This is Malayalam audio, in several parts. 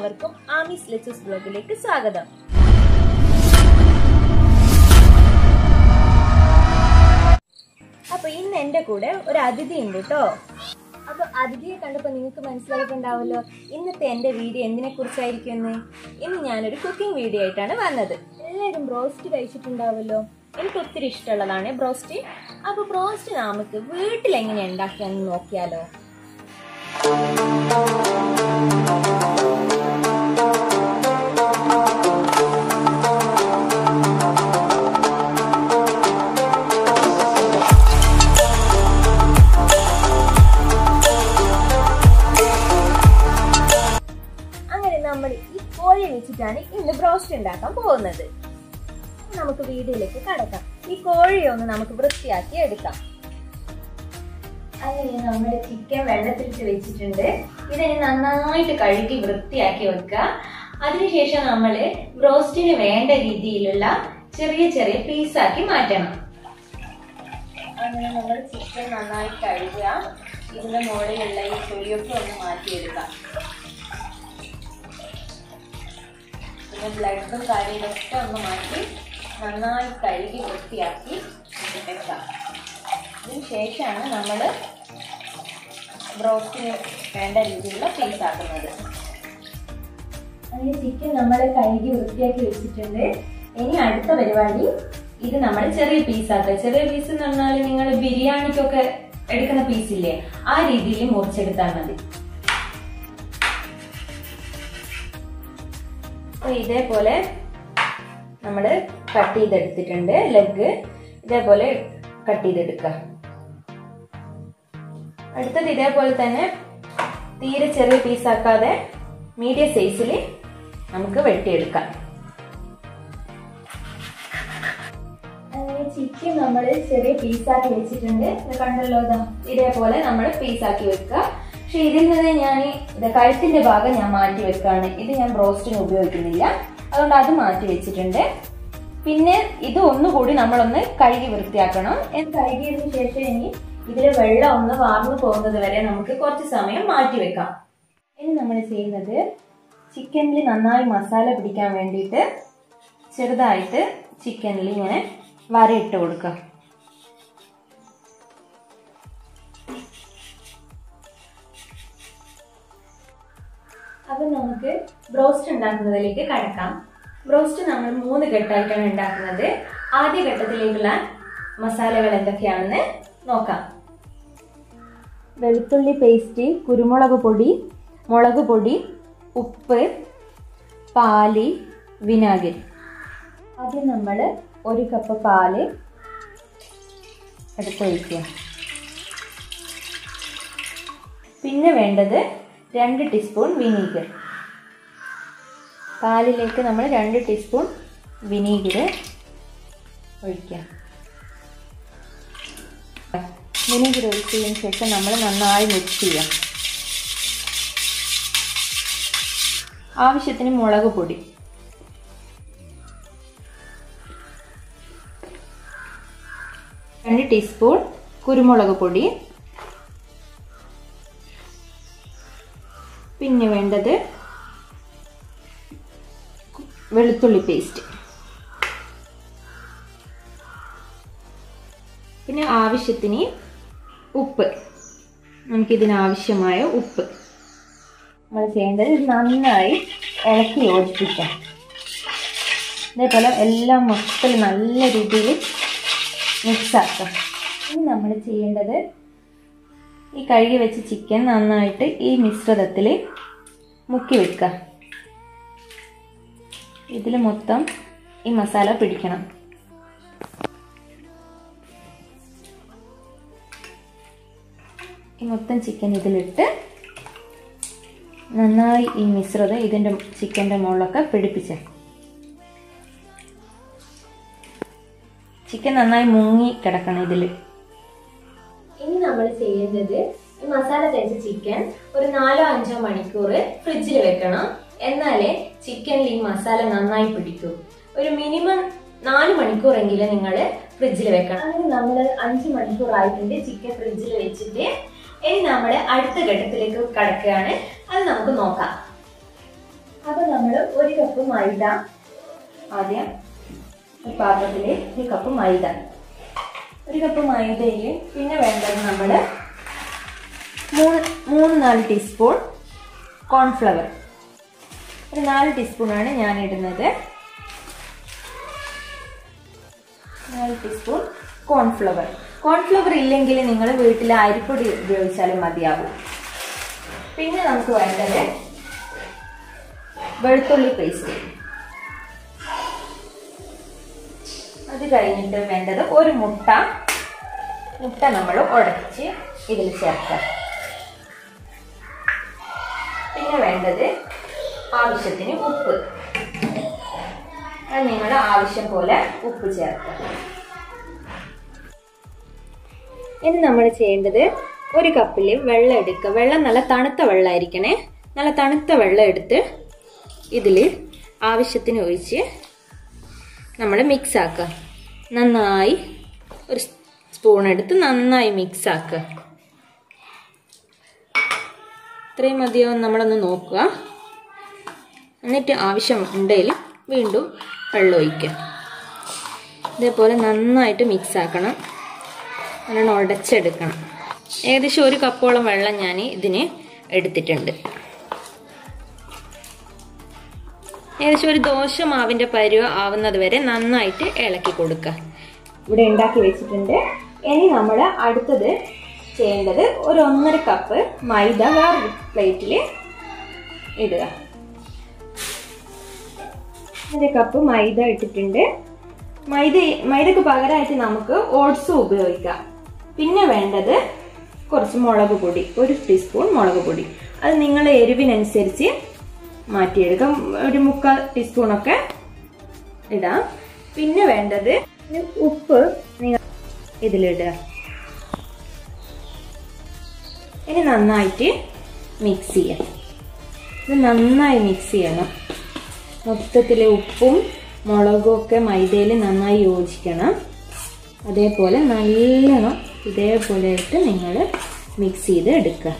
എല്ലാവർക്കും ആമീസ് ലെച്ചസ് ബ്ലോഗിലേക്ക് സ്വാഗതം അപ്പൊ ഇന്ന് എന്റെ കൂടെ ഒരു അതിഥി ഉണ്ട് കേട്ടോ അപ്പൊ അതിഥിയെ കണ്ടപ്പോ നിങ്ങൾക്ക് മനസ്സിലായിട്ടുണ്ടാവുമല്ലോ ഇന്നത്തെ എന്റെ വീഡിയോ എന്തിനെ കുറിച്ചായിരിക്കും എന്ന് ഇന്ന് ഞാനൊരു കുക്കിംഗ് വീഡിയോ ആയിട്ടാണ് വന്നത് എല്ലാവരും ബ്രോസ്റ്റ് കഴിച്ചിട്ടുണ്ടാവുമല്ലോ എനിക്ക് ഒത്തിരി ഇഷ്ടമുള്ളതാണ് ബ്രോസ്റ്റ് അപ്പൊ ബ്രോസ്റ്റ് നമുക്ക് വീട്ടിൽ എങ്ങനെ ഉണ്ടാക്കിയാന്ന് നോക്കിയാലോ അങ്ങനെ നമ്മൾ ഈ കോഴി വെച്ചിട്ടാണ് ഇന്ന് ബ്രോസ്റ്റ് ഉണ്ടാക്കാൻ പോകുന്നത് നമുക്ക് വീഡിയോയിലേക്ക് കടക്കാം ഈ കോഴി ഒന്ന് നമുക്ക് വൃത്തിയാക്കി എടുക്കാം അങ്ങനെ നമ്മൾ ചിക്കൻ വെള്ളത്തിലിട്ട് വെച്ചിട്ടുണ്ട് ഇതിനെ നന്നായിട്ട് കഴുകി വൃത്തിയാക്കി വെക്കുക അതിനുശേഷം നമ്മൾ ബ്രോസ്റ്റിന് വേണ്ട രീതിയിലുള്ള ചെറിയ ചെറിയ പീസാക്കി മാറ്റണം അങ്ങനെ നമ്മൾ ചിക്കൻ നന്നായി കഴുകുക ഇതിന്റെ മുകളിലുള്ള ഈ തൊലിയൊക്കെ ഒന്ന് മാറ്റിയെടുക്കാം പിന്നെ ബ്ലഡും കാര്യങ്ങളൊക്കെ ഒന്ന് മാറ്റി നന്നായി കഴുകി വൃത്തിയാക്കി വെക്കാം ഇതിന് ശേഷമാണ് നമ്മൾ ബ്രോസ്റ്റിന് വേണ്ട രീതിയിലുള്ള പീസ് ആക്കുന്നത് അങ്ങനെ ചിക്കൻ നമ്മൾ കഴുകി വൃത്തിയാക്കി വെച്ചിട്ടുണ്ട് ഇനി അടുത്ത പരിപാടി ഇത് നമ്മൾ ചെറിയ പീസാക്കുക ചെറിയ പീസ് എന്ന് പറഞ്ഞാൽ നിങ്ങൾ ബിരിയാണിക്കൊക്കെ എടുക്കുന്ന പീസില്ലേ ആ രീതിയിൽ മുറിച്ചെടുത്താൽ മതി അപ്പൊ ഇതേപോലെ നമ്മൾ കട്ട് ചെയ്തെടുത്തിട്ടുണ്ട് ലെഗ് ഇതേപോലെ കട്ട് ചെയ്തെടുക്കുക അടുത്തത് ഇതേപോലെ തന്നെ തീരെ ചെറിയ പീസാക്കാതെ മീഡിയം സൈസിൽ നമുക്ക് വെട്ടിയെടുക്കാം അങ്ങനെ ചിക്കൻ നമ്മൾ ചെറിയ പീസാക്കി വെച്ചിട്ടുണ്ട് ഇത് കണ്ടല്ലോ ഇതാ ഇതേപോലെ നമ്മൾ പീസാക്കി വെക്കുക പക്ഷെ ഇതിൽ നിന്ന് ഞാൻ ഇത് കഴുത്തിന്റെ ഭാഗം ഞാൻ മാറ്റി വെക്കുകയാണ് ഇത് ഞാൻ ബ്രോസ്റ്റിന് ഉപയോഗിക്കുന്നില്ല അതുകൊണ്ട് അത് മാറ്റി വെച്ചിട്ടുണ്ട് പിന്നെ ഇത് ഒന്നുകൂടി നമ്മളൊന്ന് കഴുകി വൃത്തിയാക്കണം ഇത് കഴുകിയതിനു ശേഷം ഇനി ഇതിലെ വെള്ളം ഒന്ന് വാർന്നു പോകുന്നത് വരെ നമുക്ക് കുറച്ച് സമയം മാറ്റി വെക്കാം ഇനി നമ്മൾ ചെയ്യുന്നത് ചിക്കനിൽ നന്നായി മസാല പിടിക്കാൻ വേണ്ടിയിട്ട് ചെറുതായിട്ട് ചിക്കനിൽ ഇങ്ങനെ വരയിട്ട് കൊടുക്കുക അപ്പൊ നമുക്ക് ബ്രോസ്റ്റ് ഉണ്ടാക്കുന്നതിലേക്ക് കടക്കാം ബ്രോസ്റ്റ് നമ്മൾ മൂന്ന് ഘട്ടമായിട്ടാണ് ഉണ്ടാക്കുന്നത് ആദ്യ ഘട്ടത്തിലേക്കുള്ള മസാലകൾ എന്തൊക്കെയാണെന്ന് നോക്കാം വെളുത്തുള്ളി പേസ്റ്റ് കുരുമുളക് പൊടി മുളക് പൊടി ഉപ്പ് പാല് വിനാഗിരി ആദ്യം നമ്മൾ ഒരു കപ്പ് പാല് എടുത്തൊഴിക്കുക പിന്നെ വേണ്ടത് രണ്ട് ടീസ്പൂൺ വിനീഗർ പാലിലേക്ക് നമ്മൾ രണ്ട് ടീസ്പൂൺ വിനീഗർ ഒഴിക്കുക വിനീഗർ ഒഴിച്ചതിന് ശേഷം നമ്മൾ നന്നായി മിക്സ് ചെയ്യാം ആവശ്യത്തിന് മുളക് പൊടി രണ്ട് ടീസ്പൂൺ കുരുമുളക് പൊടി പിന്നെ വേണ്ടത് വെളുത്തുള്ളി പേസ്റ്റ് പിന്നെ ആവശ്യത്തിന് ഉപ്പ് നമുക്കിതിനാവശ്യമായ ഉപ്പ് നമ്മൾ ചെയ്യേണ്ടത് ഇത് നന്നായി ഇളക്കി യോജിപ്പിക്കാം ഇതേപോലെ എല്ലാം മൊത്തത്തിൽ നല്ല രീതിയിൽ മിക്സ് ആക്കാം ഇനി നമ്മൾ ചെയ്യേണ്ടത് ഈ കഴുകി വെച്ച ചിക്കൻ നന്നായിട്ട് ഈ മിശ്രിതത്തിൽ മുക്കി വെക്കുക ഇതിൽ മൊത്തം ഈ മസാല പിടിക്കണം ഈ മൊത്തം ചിക്കൻ ഇതിലിട്ട് നന്നായി ഈ മിശ്രിതം ഇതിൻ്റെ ചിക്കൻ്റെ മുകളിലൊക്കെ പിടിപ്പിച്ച ചിക്കൻ നന്നായി മുങ്ങി കിടക്കണം ഇതിൽ ഇനി നമ്മൾ ചെയ്യുന്നത് ഈ മസാല തേച്ച ചിക്കൻ ഒരു നാലോ അഞ്ചോ മണിക്കൂർ ഫ്രിഡ്ജിൽ വെക്കണം എന്നാലേ ചിക്കനിൽ ഈ മസാല നന്നായി പിടിക്കൂ ഒരു മിനിമം നാല് മണിക്കൂറെങ്കിലും നിങ്ങൾ ഫ്രിഡ്ജിൽ വെക്കണം അങ്ങനെ നമ്മൾ അഞ്ച് മണിക്കൂർ ആയിട്ടുണ്ട് ചിക്കൻ ഫ്രിഡ്ജിൽ വെച്ചിട്ട് ഇനി നമ്മൾ അടുത്ത ഘട്ടത്തിലേക്ക് കടക്കുകയാണ് അത് നമുക്ക് നോക്കാം അപ്പൊ നമ്മൾ ഒരു കപ്പ് മൈദ ആദ്യം ഒരു പാത്രത്തിൽ ഒരു കപ്പ് മൈദ ഒരു കപ്പ് മൈദയിൽ പിന്നെ വേണ്ടത് നമ്മൾ മൂന്ന് മൂന്ന് നാല് ടീസ്പൂൺ കോൺഫ്ലവർ ഒരു നാല് ടീസ്പൂണാണ് ഞാൻ ഇടുന്നത് നാല് ടീസ്പൂൺ കോൺഫ്ലവർ കോൺഫ്ലവർ ഇല്ലെങ്കിൽ നിങ്ങൾ വീട്ടിൽ അരിപ്പൊടി ഉപയോഗിച്ചാലും മതിയാവും പിന്നെ നമുക്ക് വേണ്ടത് വെളുത്തുള്ളി പേസ്റ്റ് അത് കഴിഞ്ഞിട്ട് വേണ്ടത് ഒരു മുട്ട മുട്ട നമ്മൾ ഉടച്ച് ഇതിൽ ചേർക്കാം പിന്നെ വേണ്ടത് ആവശ്യത്തിന് ഉപ്പ് അത് നിങ്ങളുടെ ആവശ്യം പോലെ ഉപ്പ് ചേർക്കാം ഇനി നമ്മൾ ചെയ്യേണ്ടത് ഒരു കപ്പിൽ വെള്ളം എടുക്കുക വെള്ളം നല്ല തണുത്ത വെള്ളമായിരിക്കണേ നല്ല തണുത്ത വെള്ളം എടുത്ത് ഇതിൽ ആവശ്യത്തിന് ഒഴിച്ച് നമ്മൾ മിക്സ് ആക്കുക നന്നായി ഒരു സ്പൂൺ എടുത്ത് നന്നായി മിക്സ് ആക്കുക ഇത്രയും മതിയോ നമ്മളൊന്ന് നോക്കുക എന്നിട്ട് ആവശ്യം ഉണ്ടെങ്കിൽ വീണ്ടും വെള്ളം ഒഴിക്കുക ഇതേപോലെ നന്നായിട്ട് മിക്സ് ആക്കണം നല്ലോണം ഉടച്ചെടുക്കണം ഏകദേശം ഒരു കപ്പോളം വെള്ളം ഞാൻ ഇതിന് എടുത്തിട്ടുണ്ട് ഏകദേശം ഒരു ദോശ മാവിൻ്റെ പരുവ ആവുന്നത് വരെ നന്നായിട്ട് ഇളക്കി കൊടുക്കുക ഇവിടെ ഉണ്ടാക്കി വെച്ചിട്ടുണ്ട് ഇനി നമ്മൾ അടുത്തത് ചെയ്യേണ്ടത് ഒരു ഒന്നര കപ്പ് മൈദ വേറൊരു പ്ലേറ്റിൽ ഇടുക ഒരു കപ്പ് മൈദ ഇട്ടിട്ടുണ്ട് മൈദ മൈദക്ക് പകരമായിട്ട് നമുക്ക് ഓട്സും ഉപയോഗിക്കാം പിന്നെ വേണ്ടത് കുറച്ച് മുളക് പൊടി ഒരു ടീസ്പൂൺ മുളക് പൊടി അത് നിങ്ങളുടെ എരിവിനനുസരിച്ച് മാറ്റിയെടുക്കാം ഒരു മുക്കാൽ ടീസ്പൂണൊക്കെ ഇടാം പിന്നെ വേണ്ടത് ഉപ്പ് നിങ്ങൾ ഇതിലിടുക ഇനി നന്നായിട്ട് മിക്സ് ചെയ്യാം ഇത് നന്നായി മിക്സ് ചെയ്യണം മൊത്തത്തിൽ ഉപ്പും മുളകും ഒക്കെ മൈദയിൽ നന്നായി യോജിക്കണം അതേപോലെ നല്ലോണം ഇതേപോലെ ആയിട്ട് നിങ്ങൾ മിക്സ് ചെയ്ത് എടുക്കുക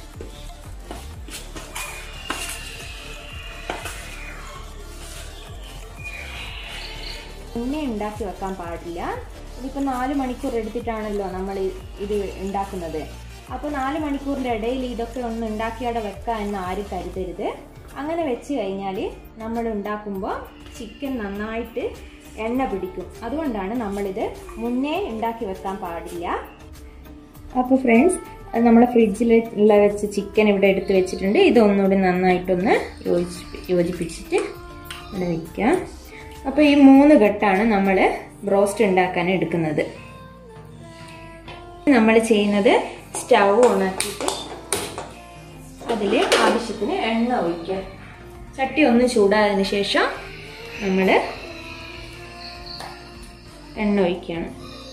പിന്നെ ഉണ്ടാക്കി വെക്കാൻ പാടില്ല ഇതിപ്പോൾ നാല് മണിക്കൂർ എടുത്തിട്ടാണല്ലോ നമ്മൾ ഇത് ഉണ്ടാക്കുന്നത് അപ്പോൾ നാല് മണിക്കൂറിൻ്റെ ഇടയിൽ ഇതൊക്കെ ഒന്ന് ഉണ്ടാക്കിയവിടെ വെക്കാം എന്ന് ആരും കരുതരുത് അങ്ങനെ വെച്ച് കഴിഞ്ഞാൽ നമ്മൾ ഉണ്ടാക്കുമ്പോൾ ചിക്കൻ നന്നായിട്ട് എണ്ണ പിടിക്കും അതുകൊണ്ടാണ് നമ്മളിത് മുന്നേ ഉണ്ടാക്കി വെക്കാൻ പാടില്ല അപ്പോൾ ഫ്രണ്ട്സ് നമ്മൾ ഫ്രിഡ്ജിൽ ഉള്ള വെച്ച് ചിക്കൻ ഇവിടെ എടുത്ത് വെച്ചിട്ടുണ്ട് ഇത് ഒന്നുകൂടി നന്നായിട്ടൊന്ന് യോജിപ്പി യോജിപ്പിച്ചിട്ട് ഇവിടെ വയ്ക്കാം അപ്പോൾ ഈ മൂന്ന് ഘട്ടമാണ് നമ്മൾ ബ്രോസ്റ്റ് ഉണ്ടാക്കാൻ എടുക്കുന്നത് നമ്മൾ ചെയ്യുന്നത് സ്റ്റൗ ഓണാക്കിയിട്ട് അതിൽ ആവശ്യത്തിന് എണ്ണ ഒഴിക്കുക ചട്ടി ഒന്ന് ചൂടായതിന് ശേഷം നമ്മൾ എണ്ണ ഒഴിക്കുകയാണ്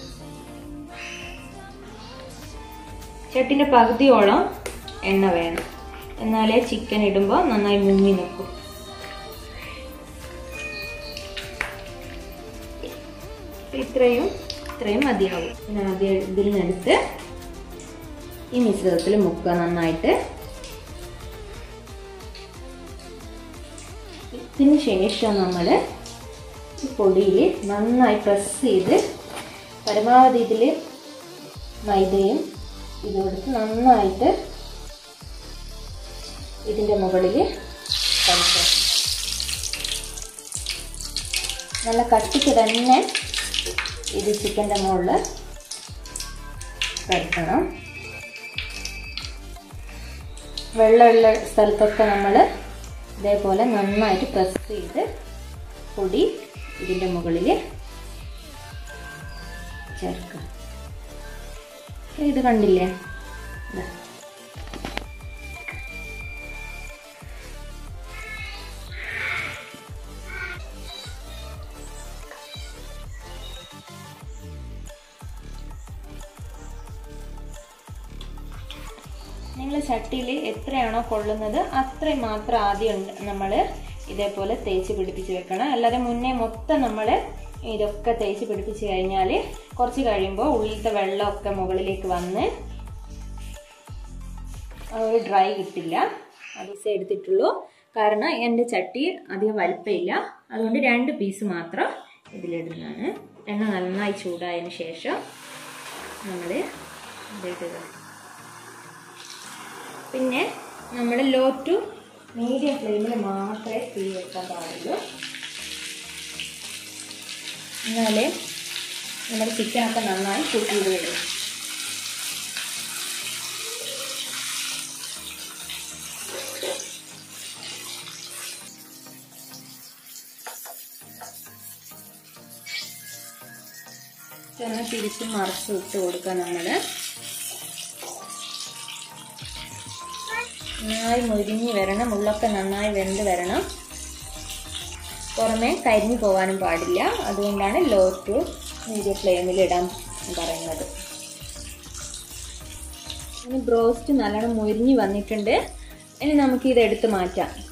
ചട്ടിൻ്റെ പകുതിയോളം എണ്ണ വേണം എന്നാലേ ചിക്കൻ ഇടുമ്പോൾ നന്നായി മുങ്ങി നിൽക്കും ഇത്രയും ഇത്രയും മതിയാവും പിന്നെ ആദ്യം ഇതിൽ നിന്നെടുത്ത് ഈ മിശ്രിതത്തിൽ മുക്കുക നന്നായിട്ട് ഇതിന് ശേഷം നമ്മൾ ഈ പൊടിയിൽ നന്നായി പ്രസ് ചെയ്ത് പരമാവധി ഇതിൽ മൈദയും ഇത് കൊടുത്ത് നന്നായിട്ട് ഇതിൻ്റെ മുകളിൽ കഴിക്കാം നല്ല കട്ടിക്ക് തന്നെ ഇത് ചിക്കൻ്റെ മുകളിൽ പരത്തണം വെള്ളമുള്ള സ്ഥലത്തൊക്കെ നമ്മൾ ഇതേപോലെ നന്നായിട്ട് പ്രസ് ചെയ്ത് പൊടി ഇതിൻ്റെ മുകളിൽ ചേർക്കുക ഇത് കണ്ടില്ലേ ഇതാ. നിങ്ങൾ ചട്ടിയിൽ എത്രയാണോ കൊള്ളുന്നത് അത്രയും മാത്രം ആദ്യം നമ്മൾ ഇതേപോലെ തേച്ച് പിടിപ്പിച്ച് വെക്കണം അല്ലാതെ മുന്നേ മൊത്തം നമ്മൾ ഇതൊക്കെ തേച്ച് പിടിപ്പിച്ച് കഴിഞ്ഞാൽ കുറച്ച് കഴിയുമ്പോൾ ഉള്ളിലത്തെ വെള്ളമൊക്കെ മുകളിലേക്ക് വന്ന് ഒരു ഡ്രൈ കിട്ടില്ല അത് എടുത്തിട്ടുള്ളൂ കാരണം എൻ്റെ ചട്ടി അധികം വലിപ്പമില്ല അതുകൊണ്ട് രണ്ട് പീസ് മാത്രം ഇതിലിടുന്നതാണ് എണ്ണ നന്നായി ചൂടായതിന് ശേഷം നമ്മൾ ഇതിടുക പിന്നെ നമ്മൾ ലോ ടു മീഡിയം ഫ്ലെയിമിൽ മാത്രമേ തീ വെക്കാൻ പാടുള്ളൂ എന്നാലേ നമ്മുടെ ചിക്കനൊക്കെ നന്നായി കുക്ക് ചെയ്ത് വരും ഒന്ന് തിരിച്ച് മറിച്ച് ഇട്ട് കൊടുക്കുക നമ്മൾ നന്നായി മുരിഞ്ഞ് വരണം ഉള്ളൊക്കെ നന്നായി വെന്ത് വരണം പുറമെ കരിഞ്ഞു പോകാനും പാടില്ല അതുകൊണ്ടാണ് ലോ ടു മീഡിയം ഫ്ലെയിമിൽ ഇടാൻ പറയുന്നത് ഇനി ബ്രോസ്റ്റ് നല്ലോണം മുരിഞ്ഞ് വന്നിട്ടുണ്ട് ഇനി നമുക്ക് ഇത് എടുത്ത് മാറ്റാം